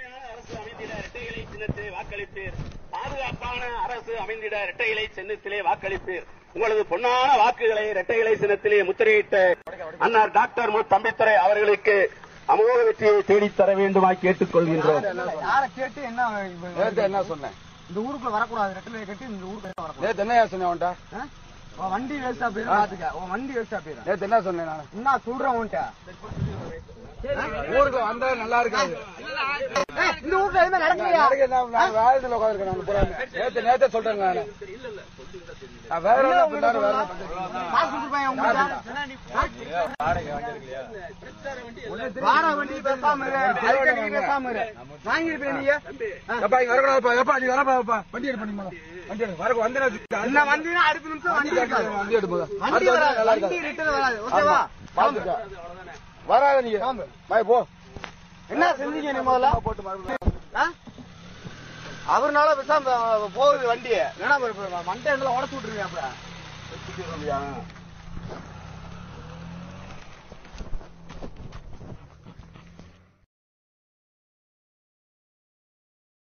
நேர்மையான அரசு அமைந்திட இரட்டைகளை சின்னத்திலே வாக்களிப்பீர் பாதுகாப்பான அரசு அமைந்திட இரட்டைகளை சின்னத்திலே வாக்களிப்பீர் உங்களது பொன்னான வாக்குகளை இரட்டைகளை சின்னத்திலே முத்திரையிட்ட அன்னார் டாக்டர் மு தம்பித்துறை அவர்களுக்கு அமோக வெற்றியை தேடித் தர வேண்டுமாய் கேட்டுக் கொள்கின்றோம் யார கேட்டு என்ன இப்ப- நேத்து என்ன சொன்னேன் இந்த ஊருக்குள்ள வரக்கூடாது ரெட்டில கட்டி இந்த ஊருக்குள்ள வரக்கூடாது நேத்து என்ன சொன்னேன் உன்ட்ட ஆ? உன் வண்டி வேஸ்டா போயிடும் பாத்துக்க உன் வண்டி வேஸ்டா போயிடும் நேத்து என்ன சொன்னேன் நான் என்ன சொல்றேன் உன்ட்ட ஊருக்கு வந்தா நல்லா இருக்காது ஏய், இந்த ஊர்ல எதுவுமே நடக்கலையா நடக்க நான் நான் வேலையில உட்காந்துருக்கேன் நான் பூரா நேத்து நேத்தே சொல்றேன் நான் நான் வேற என்ன என்ன உங்ககிட்ட பண்ணாலும் வேற சொல்றா? காசு கொடுப்பாங்க உங்களுக்கு வாடகை வண்டி பேசாம இரு அடிக்கடிக்கு பேசாம இரு வாங்கிருப்பீங்க நீங்க ஆ. எப்பா இங்க வரக்கூடாதுப்பா எப்பா நீ வரப்பா வண்டி எடு பண்ணி முதல்ல. வண்டி எடு வர வந்து என்ன வண்டினா அடுத்த நிமிஷம் வண்டி இருக்காது வண்டி எடு முதல்ல. வண்டி அடுத்த வராது நல்லா வண்டி இருக்காது ரிட்டர்ன் வராது ஓகேவா பாத்துக்க வராத நீங்க பாய் போ என்ன செஞ்சீங்க நீ முதல்ல போட்டு மறுபடியும் ஆ? அவர்னால பேசாம போகுது வண்டி வேணா மண்டே உடச்சு விட்டுருங்க அப்புறம்